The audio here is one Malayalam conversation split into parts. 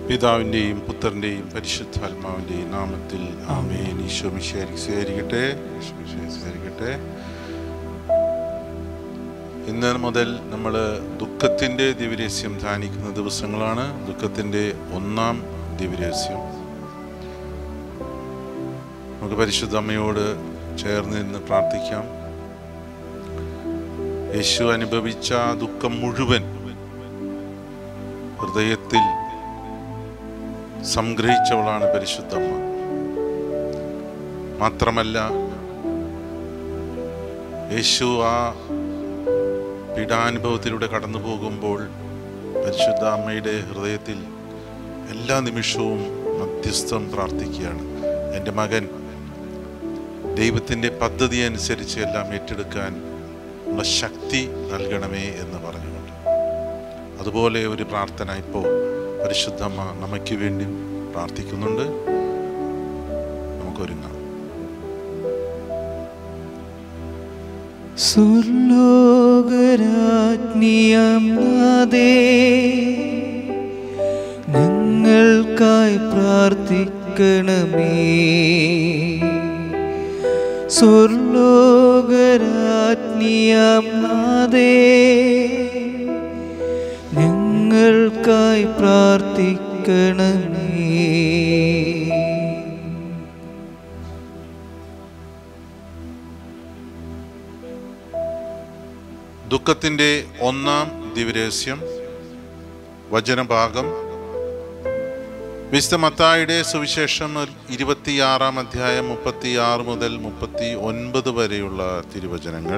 പിതാവിൻ്റെയും പുത്രൻ്റെയും പരിശുദ്ധാത്മാവിൻ്റെയും നാമത്തിൽ ആമേൻ ഈശോ മിശേരി സ്വീകരിക്കട്ടെ ഈശോ മിശിഹായി സ്വീകരിക്കട്ടെ ഇന്ന് മുതൽ നമ്മൾ ദുഃഖത്തിൻ്റെ ദിവ്യരഹസ്യം ധ്യാനിക്കുന്ന ദിവസങ്ങളാണ് ദുഃഖത്തിൻ്റെ ഒന്നാം ദിവ്യരഹസ്യം നമുക്ക് പരിശുദ്ധ അമ്മയോട് ചേർന്ന് നിന്ന് പ്രാർത്ഥിക്കാം യേശു അനുഭവിച്ച ആ ദുഃഖം മുഴുവൻ ഹൃദയത്തിൽ സംഗ്രഹിച്ചവളാണ് പരിശുദ്ധമ്മ മാത്രമല്ല യേശു ആ പീഡാനുഭവത്തിലൂടെ കടന്നു പോകുമ്പോൾ പരിശുദ്ധ അമ്മയുടെ ഹൃദയത്തിൽ എല്ലാ നിമിഷവും മധ്യസ്ഥം പ്രാർത്ഥിക്കുകയാണ് എൻ്റെ മകൻ ദൈവത്തിൻ്റെ പദ്ധതി അനുസരിച്ച് എല്ലാം ഏറ്റെടുക്കാൻ ഉള്ള ശക്തി നൽകണമേ എന്ന് പറഞ്ഞുകൊണ്ട് അതുപോലെ ഒരു പ്രാർത്ഥന ഇപ്പോൾ പരിശുദ്ധമ്മ നമുക്ക് വേണ്ടി പ്രാർത്ഥിക്കുന്നുണ്ട് നമുക്കൊരുങ്ങാം സ്വർലോകരാജ്ഞിയം നാദേ ഞങ്ങൾക്കായി പ്രാർത്ഥിക്കണമേ സ്വർലോകരാജ്ഞിയം നാദേ ഞങ്ങൾക്കായി പ്രാർത്ഥിക്കണമേ ദുഃഖത്തിൻ്റെ ഒന്നാം ദിവ്യരഹസ്യം വചനഭാഗം വിശുദ്ധ മത്തായുടെ സുവിശേഷം ഇരുപത്തിയാറാം അധ്യായം മുപ്പത്തിയാറ് മുതൽ മുപ്പത്തി ഒൻപത് വരെയുള്ള തിരുവചനങ്ങൾ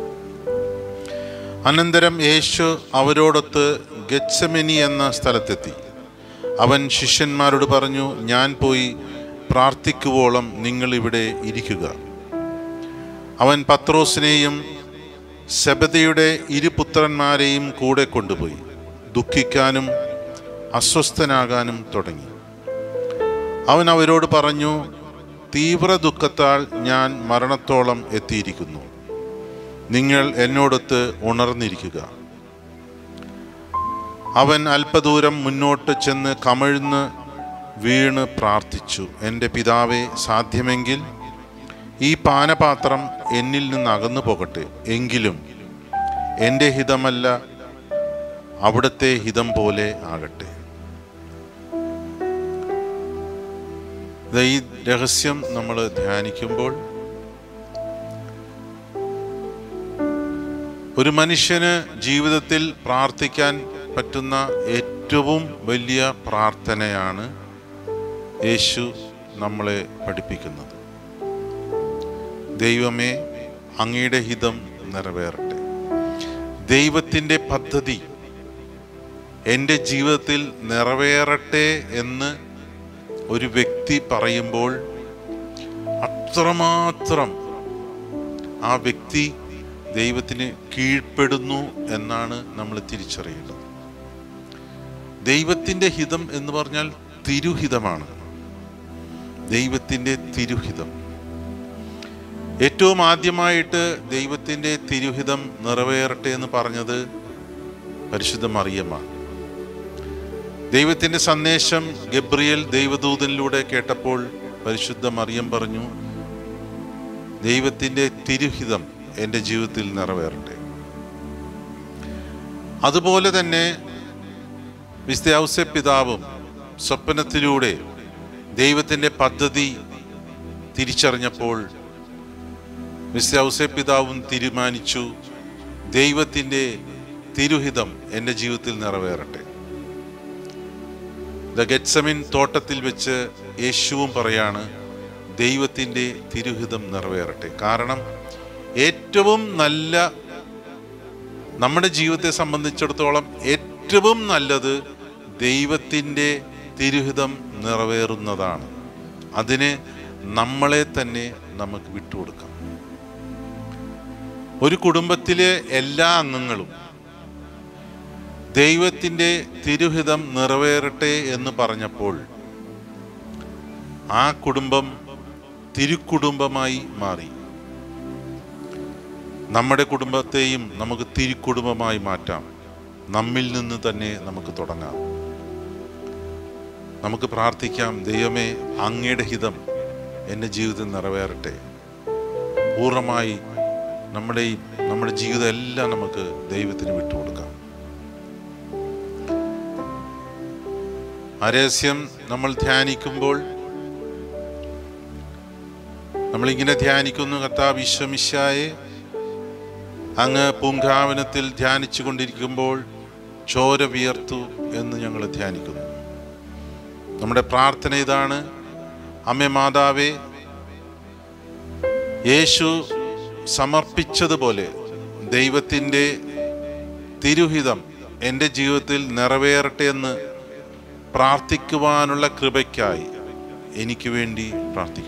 അനന്തരം യേശു അവരോടൊത്ത് ഗച്ഛമെനി എന്ന സ്ഥലത്തെത്തി അവൻ ശിഷ്യന്മാരോട് പറഞ്ഞു ഞാൻ പോയി പ്രാർത്ഥിക്കുവോളം നിങ്ങൾ ഇവിടെ ഇരിക്കുക അവൻ പത്രോസിനെയും ശബദയുടെ ഇരു പുത്രന്മാരെയും കൂടെ കൊണ്ടുപോയി ദുഃഖിക്കാനും അസ്വസ്ഥനാകാനും തുടങ്ങി അവൻ അവരോട് പറഞ്ഞു തീവ്ര ദുഃഖത്താൽ ഞാൻ മരണത്തോളം എത്തിയിരിക്കുന്നു നിങ്ങൾ എന്നോടൊത്ത് ഉണർന്നിരിക്കുക അവൻ അല്പദൂരം മുന്നോട്ട് ചെന്ന് കമിഴ്ന്ന് വീണ് പ്രാർത്ഥിച്ചു എൻ്റെ പിതാവെ സാധ്യമെങ്കിൽ ഈ പാനപാത്രം എന്നിൽ നിന്ന് അകന്നു പോകട്ടെ എങ്കിലും എൻ്റെ ഹിതമല്ല അവിടുത്തെ ഹിതം പോലെ ആകട്ടെ ദാ ഈ രഹസ്യം നമ്മൾ ധ്യാനിക്കുമ്പോൾ ഒരു മനുഷ്യന് ജീവിതത്തിൽ പ്രാർത്ഥിക്കാൻ പറ്റുന്ന ഏറ്റവും വലിയ പ്രാർത്ഥനയാണ് യേശു നമ്മളെ പഠിപ്പിക്കുന്നത് ദൈവമേ അങ്ങയുടെ ഹിതം നിറവേറട്ടെ ദൈവത്തിൻ്റെ പദ്ധതി എൻ്റെ ജീവിതത്തിൽ നിറവേറട്ടെ എന്ന് ഒരു വ്യക്തി പറയുമ്പോൾ അത്രമാത്രം ആ വ്യക്തി ദൈവത്തിന് കീഴ്പ്പെടുന്നു എന്നാണ് നമ്മൾ തിരിച്ചറിയേണ്ടത് ദൈവത്തിൻ്റെ ഹിതം എന്ന് പറഞ്ഞാൽ തിരുഹിതമാണ് ദൈവത്തിൻ്റെ തിരുഹിതം ഏറ്റവും ആദ്യമായിട്ട് ദൈവത്തിൻ്റെ തിരുഹിതം നിറവേറട്ടെ എന്ന് പറഞ്ഞത് പരിശുദ്ധ മറിയമ്മാണ് ദൈവത്തിൻ്റെ സന്ദേശം ഗബ്രിയൽ ദൈവദൂതനിലൂടെ കേട്ടപ്പോൾ പരിശുദ്ധ മറിയം പറഞ്ഞു ദൈവത്തിൻ്റെ തിരുഹിതം എൻ്റെ ജീവിതത്തിൽ നിറവേറട്ടെ അതുപോലെ തന്നെ വിസ്തൗസ്യ പിതാവും സ്വപ്നത്തിലൂടെ ദൈവത്തിൻ്റെ പദ്ധതി തിരിച്ചറിഞ്ഞപ്പോൾ മിസ്റ്റർ ഔസേ പിതാവും തീരുമാനിച്ചു ദൈവത്തിൻ്റെ തിരുഹിതം എൻ്റെ ജീവിതത്തിൽ നിറവേറട്ടെ ദ ഗെറ്റ്സമിൻ തോട്ടത്തിൽ വെച്ച് യേശുവും പറയാണ് ദൈവത്തിൻ്റെ തിരുഹിതം നിറവേറട്ടെ കാരണം ഏറ്റവും നല്ല നമ്മുടെ ജീവിതത്തെ സംബന്ധിച്ചിടത്തോളം ഏറ്റവും നല്ലത് ദൈവത്തിൻ്റെ തിരുഹിതം നിറവേറുന്നതാണ് അതിന് നമ്മളെ തന്നെ നമുക്ക് വിട്ടുകൊടുക്കാം ഒരു കുടുംബത്തിലെ എല്ലാ അംഗങ്ങളും ദൈവത്തിൻ്റെ തിരുഹിതം നിറവേറട്ടെ എന്ന് പറഞ്ഞപ്പോൾ ആ കുടുംബം തിരുക്കുടുംബമായി മാറി നമ്മുടെ കുടുംബത്തെയും നമുക്ക് തിരുക്കുടുംബമായി മാറ്റാം നമ്മിൽ നിന്ന് തന്നെ നമുക്ക് തുടങ്ങാം നമുക്ക് പ്രാർത്ഥിക്കാം ദൈവമേ അങ്ങയുടെ ഹിതം എൻ്റെ ജീവിതം നിറവേറട്ടെ പൂർണ്ണമായി നമ്മുടെ ഈ നമ്മുടെ ജീവിതം എല്ലാം നമുക്ക് ദൈവത്തിന് വിട്ടുകൊടുക്കാം ആ രഹസ്യം നമ്മൾ ധ്യാനിക്കുമ്പോൾ നമ്മളിങ്ങനെ ധ്യാനിക്കുന്നു കർത്താവ് വിശ്വമിശായെ അങ്ങ് പൂങ്കാവനത്തിൽ ധ്യാനിച്ചു കൊണ്ടിരിക്കുമ്പോൾ ചോര വിയർത്തു എന്ന് ഞങ്ങൾ ധ്യാനിക്കുന്നു നമ്മുടെ പ്രാർത്ഥന ഇതാണ് അമ്മ മാതാവേ യേശു സമർപ്പിച്ചതുപോലെ ദൈവത്തിൻ്റെ തിരുഹിതം എൻ്റെ ജീവിതത്തിൽ നിറവേറട്ടെ എന്ന് പ്രാർത്ഥിക്കുവാനുള്ള കൃപയ്ക്കായി എനിക്ക് വേണ്ടി പ്രാർത്ഥിക്കണം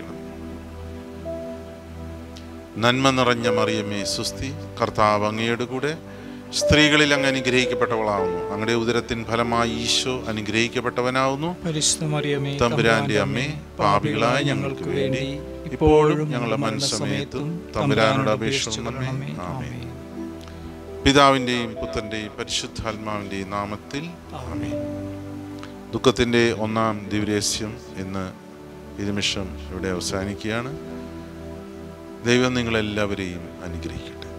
നന്മ നിറഞ്ഞ മറിയമേ സുസ്തി കർത്താവ് അങ്ങയുടെ കൂടെ സ്ത്രീകളിൽ അങ്ങ് അനുഗ്രഹിക്കപ്പെട്ടവളാവുന്നു അങ്ങയുടെ ഉദരത്തിൻ ഫലമായി ഈശോ അനുഗ്രഹിക്കപ്പെട്ടവനാവുന്നു പരിശുദ്ധ മറിയമേ തമ്പുരാന്റെ അമ്മേ പാപികളായ ഞങ്ങൾക്ക് വേണ്ടി ഇപ്പോഴും ഞങ്ങളുടെ മനസ്സമയത്തും തമ്പുരാനോട് അപേക്ഷിക്കണമേ ആമേൻ പിതാവിൻ്റെയും പുത്രൻ്റെയും പരിശുദ്ധാത്മാവിൻ്റെയും നാമത്തിൽ ആമേൻ ദുഃഖത്തിൻ്റെ ഒന്നാം ദിവരേസ്യം ഇന്ന് ഈ നിമിഷം ഇവിടെ അവസാനിക്കുകയാണ് ദൈവം നിങ്ങളെല്ലാവരെയും അനുഗ്രഹിക്കട്ടെ